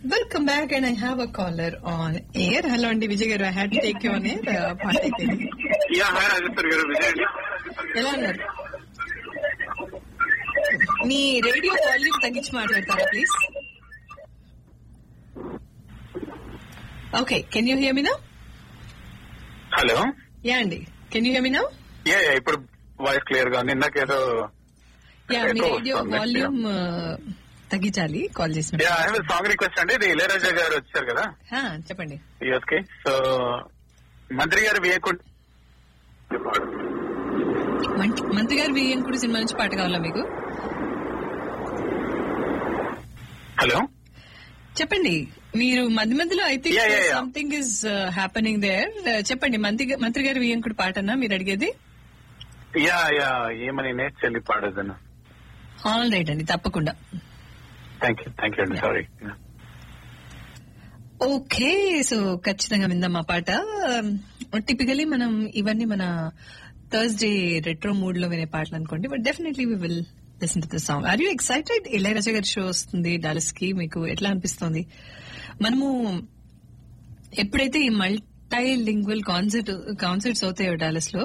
Welcome back and I have a caller on air hello అండి Vijay garu I had take you on air పాట అయిపోయింది yeah hi Rajeshwar గారు విజయ్ అండి ఎలా ఉన్నారు మీ రేడియో వాల్యూమ్ తగ్గించి మాట్లాడతారా please okay can you hear me now hello yeah అండి can you hear me now yeah yeah ఇప్పుడు వాయిస్ క్లియర్ గా ఉంది ఇందాకేదో యా మీ Echo రేడియో వస్తుంది. వాల్యూమ్ తగ్గించాలి కాల్ చేసిన yeah I have song request అండి ఇది ఇళయరాజా గారు వచ్చారు కదా చెప్పండి యూఎస్ కి సో మంత్రి గారు వియకుండా మంట్- మంత్రి గారు బియ్యం కూడా సినిమా నుంచి పాట కావాలా మీకు హలో చెప్పండి మీరు మధ్య మధ్యలో I think Yeah, yeah, yeah. Something is happening there చెప్పండి మంత్రి గా- మంత్రి గారు వియ్యంకుడు పాటనా మీరు అడిగేది యా యా ఏమని నేర్చి చెల్లి పాడేదను ఆల్ రైట్ అండి తప్పకుండా థ్యాంక్ యూ థ్యాంక్ యూ అండి సారీ ఓకే సో ఖచ్చితంగా విందాం ఆ పాట టిపికలీ మనం ఇవన్నీ మన థర్స్డే రెట్రో మూడ్ లో వినే పాటలు అనుకోండి but definitely we will listen to the song are you excited Ilaiyaraaja గారి షో వస్తుంది డాలస్ కి మీకు ఎట్లా అనిపిస్తుంది మనము ఎప్పుడైతే ఈ మల్టీ లింగ్వల్ కాన్సర్ట్ కాన్సర్ట్స్ అవుతాయో డాలస్ లో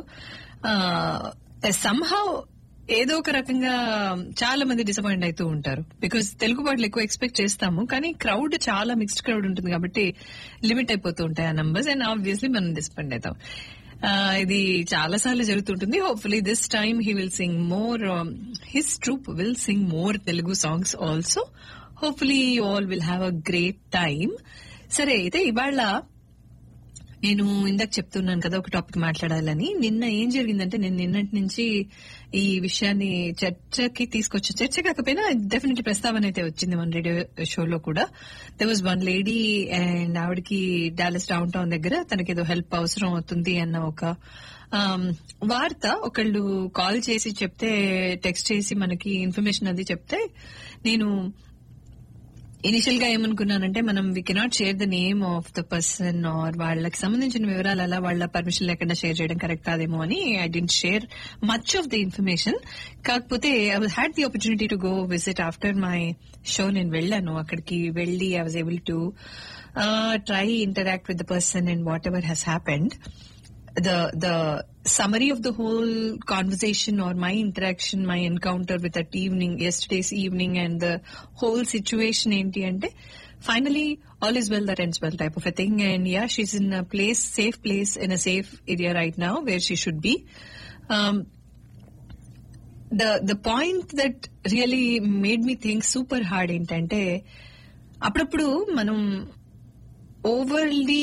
సంహౌ ఏదో ఒక రకంగా చాలా మంది డిసప్పాయింట్ అవుతూ ఉంటారు బికాస్ తెలుగు పాటలు ఎక్కువ ఎక్స్పెక్ట్ చేస్తాము కానీ క్రౌడ్ చాలా మిక్స్డ్ క్రౌడ్ ఉంటుంది కాబట్టి లిమిట్ అయిపోతూ ఉంటాయి ఆ నంబర్స్ అండ్ ఆబ్వియస్లీ మనం డిసప్పాయింట్ అవుతాం ఆ, ఇది చాలా సార్లు జరుగుతుంటుంది hopefully this time he will sing more his troupe will sing more Telugu songs also hopefully all will have a great time సరే అయితే ఇవాళ నేను ఇందాక చెప్తున్నాను కదా ఒక టాపిక్ మాట్లాడాలని నిన్న ఏం జరిగిందంటే నేను నిన్నటి నుంచి ఈ విషయాన్ని చర్చకి తీసుకొచ్చి చర్చ కాకపోయినా డెఫినెట్లీ ప్రస్తావన అయితే వచ్చింది మన రేడియో షోలో కూడా there was one lady and ఆవిడకి డాలస్ డౌన్ టౌన్ దగ్గర తనకి ఏదో హెల్ప్ అవసరం అవుతుంది అన్న ఒక ఆమ్, వార్త ఒకళ్ళు కాల్ చేసి చెప్తే టెక్స్ట్ చేసి మనకి ఇన్ఫర్మేషన్ అది చెప్తే నేను ఇనిషియల్ గా ఏమనుకున్నానంటే మనం we cannot share the name of the person or వాళ్ళకి సంబంధించిన వివరాలు అలా వాళ్ళ పర్మిషన్ లేకుండా షేర్ చేయడం కరెక్ట్ కాదేమో అని I didn't share much of the information కాకపోతే I was had the opportunity to go visit after my show నేను వెళ్ళాను అక్కడికి వెళ్ళి I was able to try interact with the person and whatever has happened the the summary of the whole conversation or my interaction, my encounter with that evening, yesterday's evening, and the whole situation enti ante finally all is well that ends well type of a thing. And yeah, she's in a place, safe place, in a safe area right now where she should be. Um, the the point that really made me think super hard ఏంటంటే అప్పుడప్పుడు మనం overly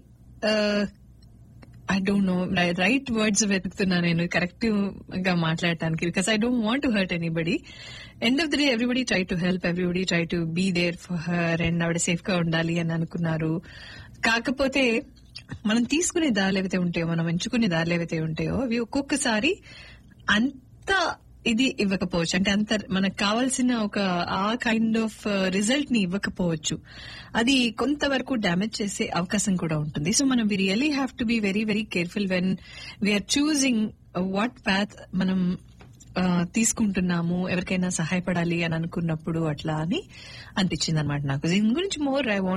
I don't know right words వెతుకుతున్నా నేను correct గా మాట్లాడటానికి because I don't want to hurt anybody end of the day everybody try to help everybody try to be there for her and ఆవిడ safe గా ఉండాలి అని అనుకున్నారు కాకపోతే మనం తీసుకునే దారులు ఏవైతే ఉంటాయో మనం ఎంచుకునే దారులు ఏవైతే ఉంటాయో అవి ఒక్కొక్కసారి అంత ఇది ఇవ్వకపోవచ్చు అంటే అంత మనకు కావాల్సిన ఒక ఆ కైండ్ ఆఫ్ రిజల్ట్ ని ఇవ్వకపోవచ్చు అది కొంతవరకు డ్యామేజ్ చేసే అవకాశం కూడా ఉంటుంది సో మనం we really have to be very very careful when we are choosing what path మనం ఆ, తీసుకుంటున్నాము ఎవరికైనా సహాయపడాలి అని అనుకున్నప్పుడు అట్లా అని అనిపించింది అనమాట నాకు దీని గురించి మోర్ ఐ